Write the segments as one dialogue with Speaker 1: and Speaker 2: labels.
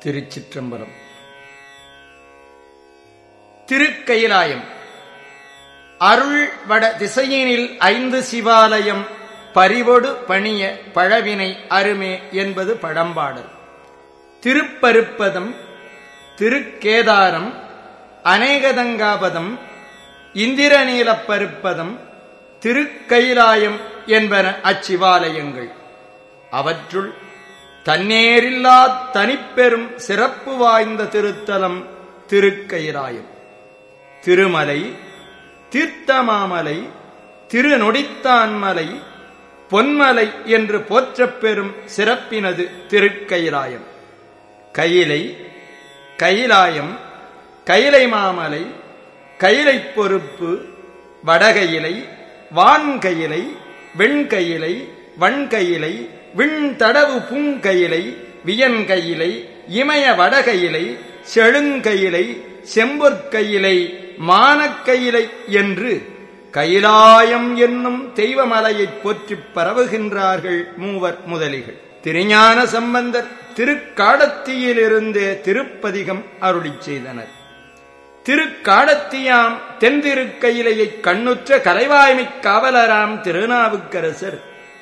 Speaker 1: திருச்சிற்றம்பலம் திருக்கயிலாயம் அருள் வட திசையினில் ஐந்து சிவாலயம் பரிவொடு பணிய பழவினை அருமே என்பது பழம்பாடல் திருப்பருப்பதம் திருக்கேதாரம் அநேகதங்காபதம் இந்திரநீலப்பருப்பதம் திருக்கயிலாயம் என்பன அச்சிவாலயங்கள் அவற்றுள் தன்னேரில்லா தனிப்பெரும் சிறப்பு வாய்ந்த திருத்தலம் திருக்கயிலாயம் திருமலை தீர்த்தமாமலை திருநொடித்தான்மலை பொன்மலை என்று போற்றப் பெறும் சிறப்பினது திருக்கயிலாயம் கயிலை கயிலாயம் கயிலை மாமலை கயிலை பொறுப்பு வடகையிலை வான்கயிலை வெண்கயிலை வன்கயிலை விண்தடவு பூங்கயிலை வியன்கயிலை இமய வடகையிலை செழுங்கயிலை செம்பொற்கயிலை மானக்கயிலை என்று கைலாயம் என்னும் தெய்வமலையைப் போற்றிப் பரவுகின்றார்கள் மூவர் முதலிகள் திருஞான சம்பந்தர் திருக்காடத்தியிலிருந்தே திருப்பதிகம் அருளிச் செய்தனர் திருக்காடத்தியாம் தென்திருக்கையிலையைக் கண்ணுற்ற கலைவாய்மைக் காவலராம் திருநாவுக்கரசர்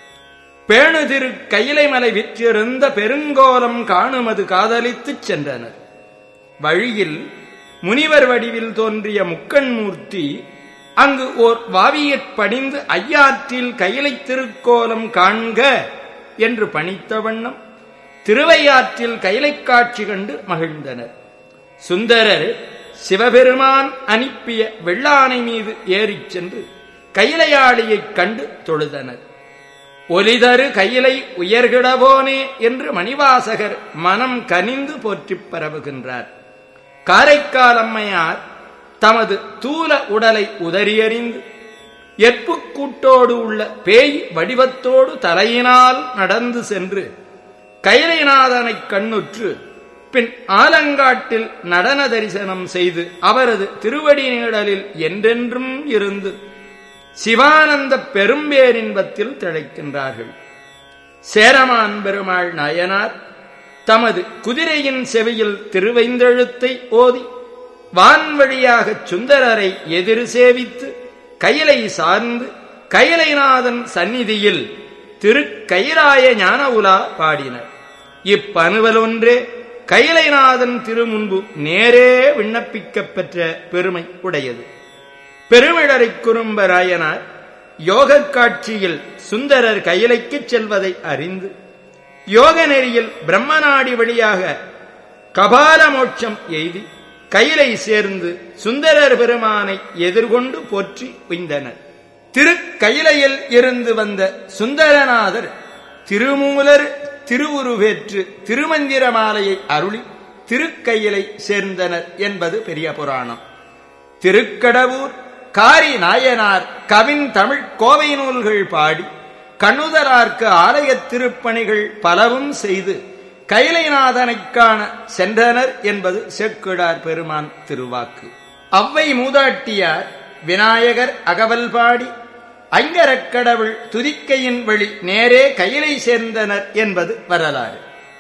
Speaker 1: பேணு திரு கையிலைமலை விற்றிருந்த பெருங்கோலம் காணுமது காதலித்துச் சென்றனர் வழியில் முனிவர் வடிவில் தோன்றிய முக்கண்மூர்த்தி அங்கு ஓர் வாவியற் படிந்து ஐயாற்றில் கையிலை திருக்கோலம் காண்க என்று பணித்த வண்ணம் திருவையாற்றில் கைலை காட்சி கண்டு மகிழ்ந்தனர் சுந்தரர் சிவபெருமான் அனுப்பிய வெள்ளானை மீது ஏறிச் சென்று கையிலையாளியைக் கண்டு தொழுதனர் ஒலிதரு கையிலை உயர்கிடவோனே என்று மணிவாசகர் மனம் கனிந்து போற்றிப் பரவுகின்றார் காரைக்கால் அம்மையார் தமது தூல உடலை உதறியறிந்து எப்புக்கூட்டோடு உள்ள பேய் வடிவத்தோடு தலையினால் நடந்து சென்று கைலைநாதனைக் கண்ணுற்று பின் ஆலங்காட்டில் நடன தரிசனம் செய்து அவரது திருவடி நீடலில் என்றென்றும் இருந்து சிவானந்த பெரும்பேரின்பத்தில் திளைக்கின்றார்கள் சேரமான் பெருமாள் நாயனார் தமது குதிரையின் செவியில் திருவைந்தெழுத்தை ஓதி வான்வழியாகச் சுந்தரரை எதிர் சேவித்து கையிலை சார்ந்து கையிலைநாதன் சந்நிதியில் திருக்கயிலாய ஞான உலா பாடினர் இப்பணுவலொன்றே கையிலைநாதன் திருமுன்பு நேரே விண்ணப்பிக்கப் பெற்ற பெருமை உடையது பெருமிழரை குறும்பராயனார் யோகக் காட்சியில் சுந்தரர் கையிலைக்குச் செல்வதை அறிந்து யோக நெறியில் பிரம்மநாடி வழியாக கபால மோட்சம் எய்தி கையிலை சேர்ந்து சுந்தரர் பெருமானை எதிர்கொண்டு போற்றி உய்ந்தனர் திருக்கயிலையில் இருந்து வந்த சுந்தரநாதர் திருமூலர் திருவுருவேற்று திருமந்திர மாலையை அருளி திருக்கையிலை சேர்ந்தனர் என்பது பெரிய புராணம் திருக்கடவூர் காரி நாயனார் கவின் தமிழ் கோவை நூல்கள் பாடி கண்ணுதலார்க்கு ஆலய திருப்பணிகள் பலவும் செய்து கைலைநாதனைக் காண சென்றனர் என்பது செக்கிடார் பெருமான் திருவாக்கு அவ்வை மூதாட்டியார் விநாயகர் அகவல் பாடி ஐங்கரக்கடவுள் துதிக்கையின் வழி நேரே கையிலை சேர்ந்தனர் என்பது வரலாறு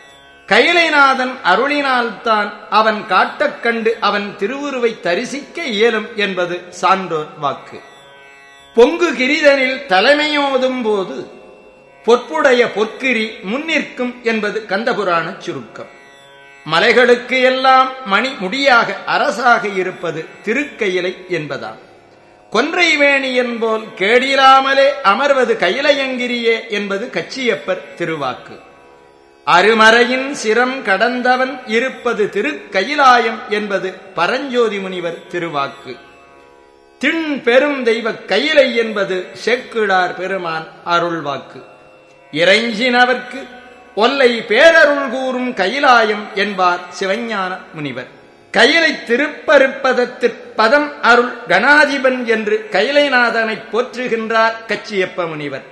Speaker 1: கைலைநாதன் அருளினால்தான் அவன் காட்டக் கண்டு அவன் திருவுருவை தரிசிக்க இயலும் என்பது சான்றோர் வாக்கு பொங்கு கிரிதனில் தலைமையோதும் போது பொற்புடைய பொற்கிரி முன்னிற்கும் என்பது கந்தபுராணச் சுருக்கம் மலைகளுக்கு எல்லாம் மணி முடியாக அரசாக இருப்பது திருக்கையிலை என்பதாம் கொன்றைவேணி என்போல் கேடிலாமலே அமர்வது கையிலையங்கிரியே என்பது கச்சியப்பர் திருவாக்கு அருமறையின் சிரம் கடந்தவன் இருப்பது திருக்கயிலாயம் என்பது பரஞ்சோதி முனிவர் திருவாக்கு திண் பெரும் தெய்வ கையிலை என்பது செக்கிடார் பெருமான் அருள்வாக்கு இறைஞ்சினவர்க்கு ஒல்லை பேரருள் கூறும் கையிலாயம் என்பார் சிவஞான முனிவர் கையிலை திருப்பருப்பதத்திற் பதம் அருள் கணாதிபன் என்று கைலைநாதனை போற்றுகின்றார் கச்சியப்ப முனிவர்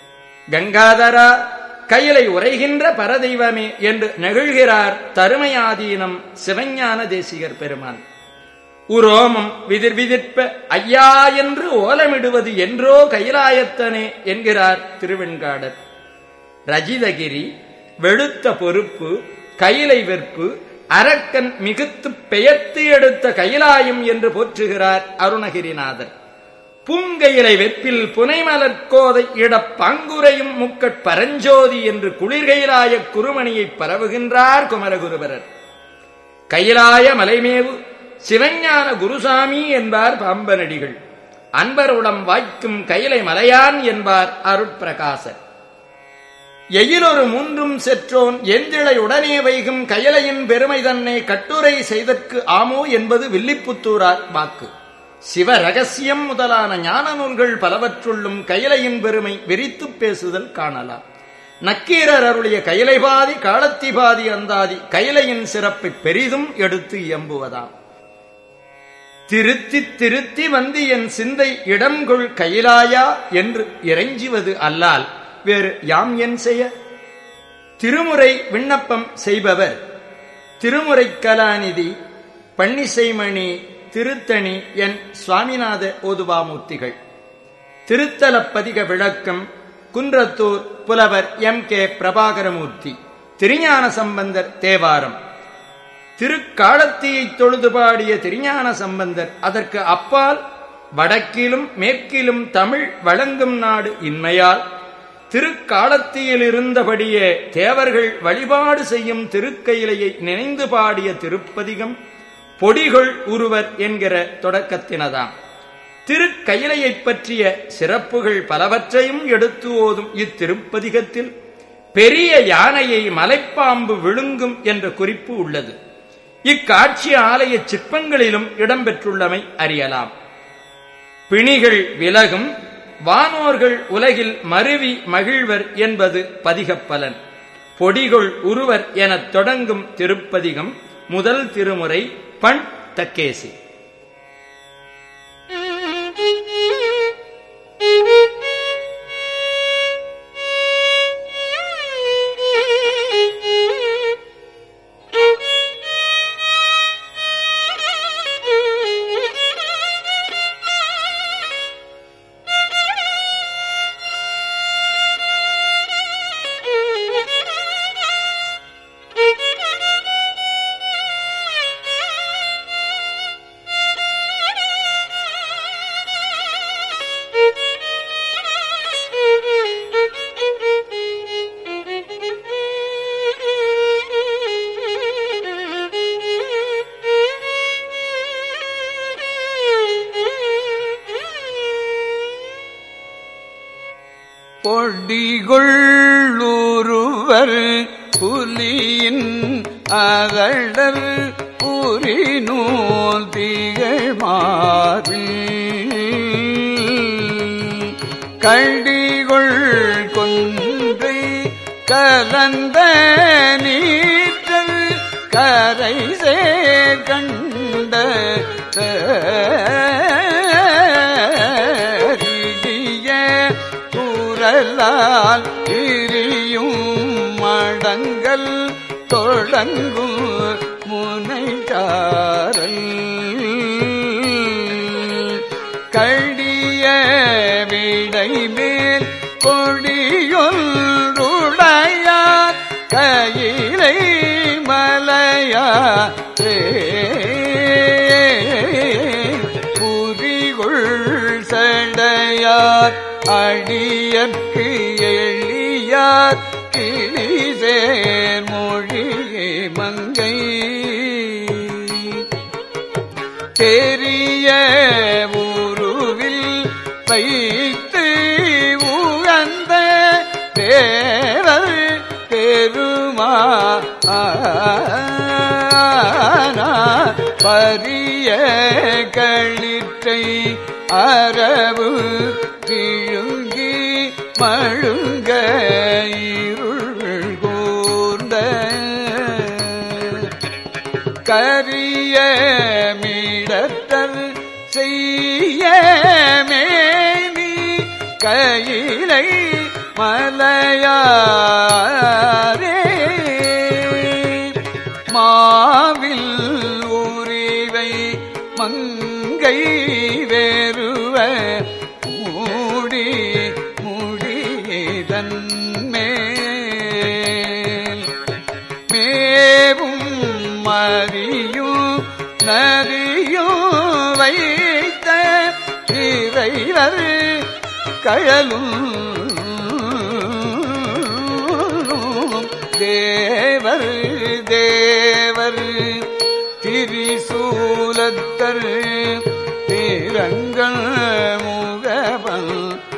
Speaker 1: கங்காதரா கையிலை உரைகின்ற பரதெய்வமே என்று நெகிழ்கிறார் தருமையாதீனம் சிவஞான தேசிகர் பெருமான் உரோமம் விதிர் விதிர்ப்ப ஐயா என்று ஓலமிடுவது என்றோ கைலாயத்தனே என்கிறார் திருவெண்காடர் ரஜிதகிரி வெளுத்த பொறுப்பு கையிலை வெற்பு அரக்கன் மிகுத்து பெயர்த்து எடுத்த கைலாயம் என்று போற்றுகிறார் அருணகிரிநாதர் பூங்கையிலை வெப்பில் புனைமலர்கோதை இடப் பாங்குரையும் முக்கட் பரஞ்சோதி என்று குளிர்கைலாய குருமணியை பரவுகின்றார் குமரகுருபரர் கைலாய மலைமேவு சிவஞான குருசாமி என்பார் பாம்பனடிகள் அன்பருடம் வாய்க்கும் கைலை மலையான் என்பார் அருட்பிரகாசர் எயிலொரு மூன்றும் செற்றோன் எந்திழை உடனே வைகும் கயலையின் பெருமை தன்னை கட்டுரை செய்தற்கு ஆமோ என்பது வில்லிப்புத்தூரார் வாக்கு சிவ ரகசியம் முதலான ஞான நூல்கள் பலவற்றுள்ளும் கயலையின் பெருமை விரித்துப் பேசுதல் காணலாம் நக்கீரர் அருளிய கைலை பாதி காலத்தி பாதி அந்தாதி கைலையின் சிறப்பை பெரிதும் எடுத்து இயம்புவதாம் திருத்தி திருத்தி வந்து என் சிந்தை இடம்கொள் கைலாயா என்று இறைஞ்சுவது அல்லால் வேறு யாம் என் செய்ய திருமுறை விண்ணப்பம் செய்பவர் திருமுறை கலாநிதி பன்னிசைமணி திருத்தணி என் சுவாமிநாத ஓதுவாமூர்த்திகள் திருத்தலப்பதிக விளக்கம் குன்றத்தூர் புலவர் எம் கே பிரபாகரமூர்த்தி திருஞான சம்பந்தர் தேவாரம் திருக்காலத்தியை தொழுது பாடிய திருஞான சம்பந்தர் அதற்கு அப்பால் வடக்கிலும் மேற்கிலும் தமிழ் வழங்கும் நாடு இன்மையால் திருக்காலத்தியில் இருந்தபடியே தேவர்கள் வழிபாடு செய்யும் திருக்கையிலையை நினைந்து பாடிய திருப்பதிகம் பொடிகள் உருவர் என்கிற தொடக்கத்தினதாம் திருக்கயிலையைப் பற்றிய சிறப்புகள் பலவற்றையும் எடுத்து ஓதும் இத்திருப்பதிகத்தில் பெரிய யானையை மலைப்பாம்பு விழுங்கும் என்ற குறிப்பு உள்ளது இக்காட்சி ஆலய சிற்பங்களிலும் இடம்பெற்றுள்ளமை அறியலாம் பிணிகள் விலகும் வானோர்கள் உலகில் மருவி மகிழ்வர் என்பது பதிகப்பலன் பொடிகள் உருவர் எனத் தொடங்கும் திருப்பதிகம் முதல் திருமுறை பண் தக்கேசி
Speaker 2: பொடிகொள்ளூருவர் புலியின் அகழர் புரிநூல் திகழ் மாறில் கடிகொள் கொன்றை கலந்த நீற்றல் கரை சேர்கண்ட தரிடிய குரலால் திரியும் மடங்கள் தொடங்கும் முனைச்சாரல் கடிய விடை மேல் கொடியொன்றுடையார் கையிலை மலையாரே புரிகுள் சடையார் அடியற்கு எளியார் கிளிசேர் மொழியே மங்கை பெரிய உருவில் வைத்து உகந்த தேவர் பெருமா பரிய களிற்றை அரவு விழுங்கி மழுங்க இருள் கூர்ந்த கரிய மீடத்தல் செய்ய மேனி கையிலை மலையாரே மாவில் உரிவை மங்கை வேறுவ மூடி முடிதன் மேல் மேவும் ம தேவர் கழலும் தேவர் தேவர் திரிசூலத்தர் தீரங்கள் முகவன்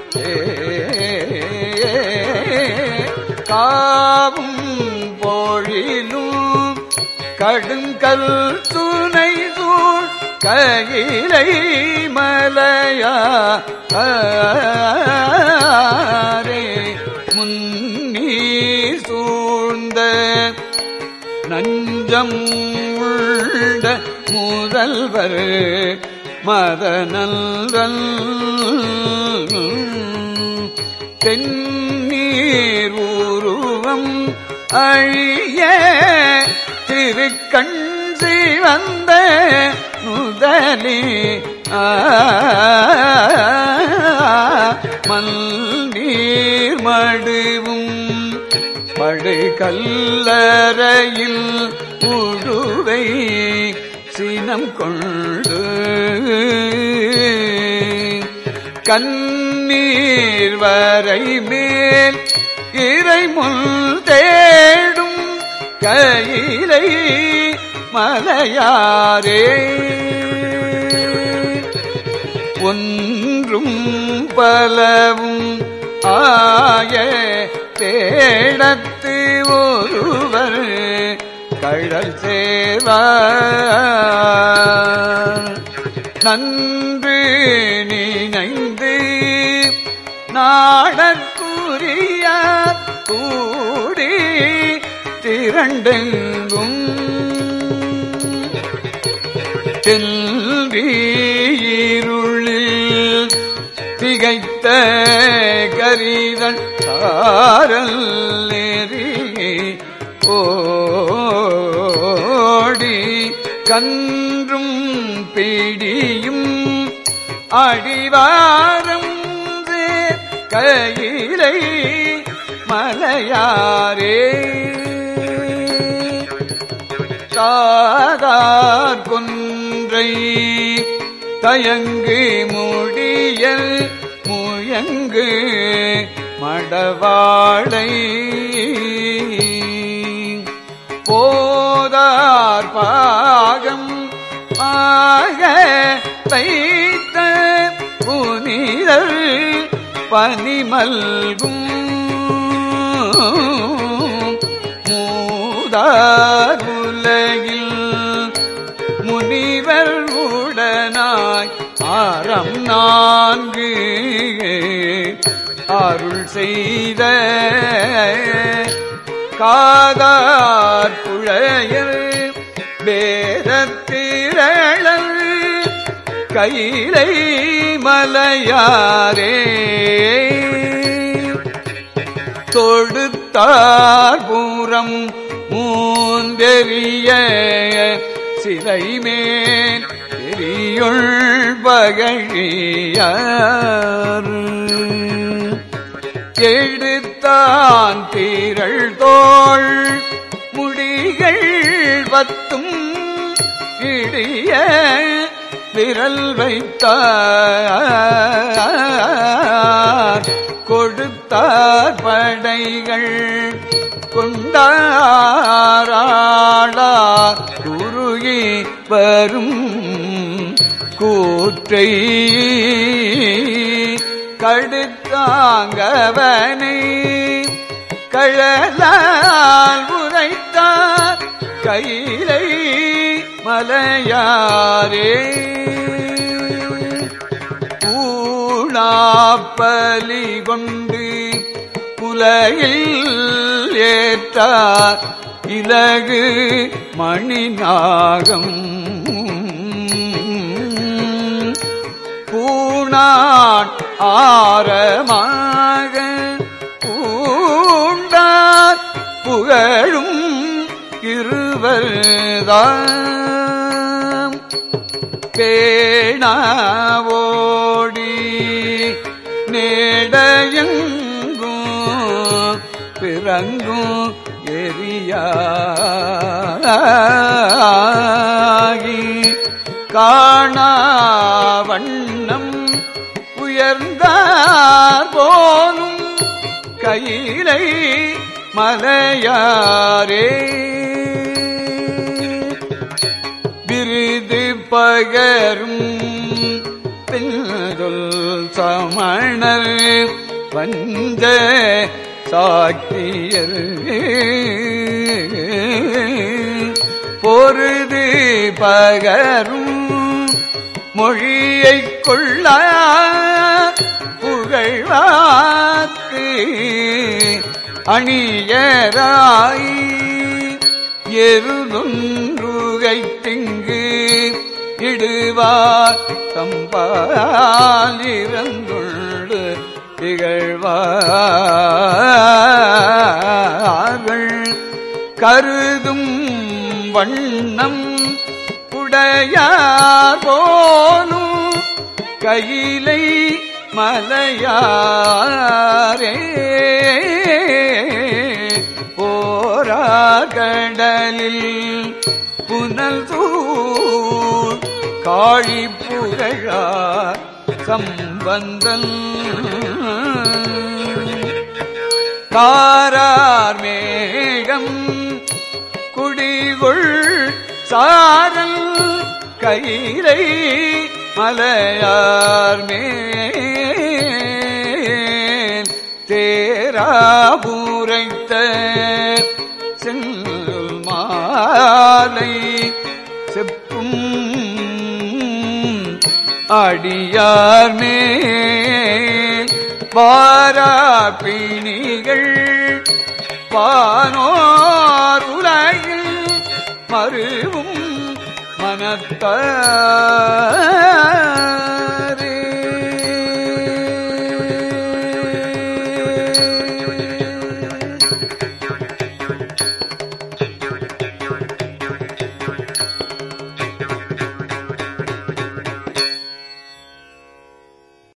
Speaker 2: காவும் பொழிலும் கடுங்கல் துணை சூழ் கையிலை மலையா ஆரே முன்னீர் சூழ்ந்த நஞ்சம் உள்ள முதல்வர் மதனல்வல் தென்னீர் உருவம் அழிய திருக்கண் சிவந்த நுதலி மல்நீர் மடுவும் படுகல்லறையில் உழுவை சினம் கொண்டு கண்ணீர் வரை மேல் இறைமுல் தேடும் கையிலை மலையாரே ஒன்றும் பலவும் ஆய தேடத்து ஒருவர் கழல் சேவார் நன்று நினைந்து நாடற்குரியார் கூடி திரண்டெங்கும் செல்வீருளில் திகைத்த கரிதன் தாரல் நெறி ஓடி கன்றும் பிடியும் அடிவாரம் சேர் கையிலை மலையாரே சாதார் கொன்றை தயங்கு முடிய முயங்கு மடவாளை போதார் பாகம் ஆக வைத்த புனிதர் பனிமல்கும் மூதார் உலகில் முனிவர் உடனாய் ஆரம் நான்கு அருள் செய்த காதார் புழையர் வேதத்திரளர் கையிலை மலையாரே தொடுத்தார் பூரம் மூந்தெறிய சிலை மேல் பெரியுள் பகழியார் எடுத்தான் தீரள் தோள் முடிகள் பத்தும் இடிய விரல் வைத்தார் கொடுத்தார் படைகள் கொண்டாராளா குருகி வரும் கூற்றை கடுத்தாங்கவனை கழலால் உரைத்தார் கையிலை மலையாரே ஊழாப்பலி கொண்டு புலையில் ஏற்றார் இலகு மணிநாகம் பூணாட் ஆரமாக பூண்டார் புகழும் இருவர்தாம் பேணாவோடி நேடயங்கும் பிறங்கும் எரியாகி காணா வண்ணம் உயர்ந்த கையிலை மலையாரே விருது பகரும் பெண்தொல் சமணர் வந்த சாக்கியர் பொருது பகரும் மொழியைக் கொள்ள புகழ்வாக்கு அணியராய் எருதொன்றுகை திங்கு இடுவார் தம்பால் இறந்துள்ளு திகழ்வார்கள் கருதும் வண்ணம் உடையார் போலும் கையிலை மலையாரே போரா கடலில் புனல் தூள் காழி புகழார் சம்பந்தன் காரார் மேகம் குடிகொள் சாரல் கைலை மலையார் மேல் தேராபூரைத்த செல் மாலை செப்பும் அடியார் மேல் பாராப்பிணிகள் பானோர் உலகில் மருவும் மனத்த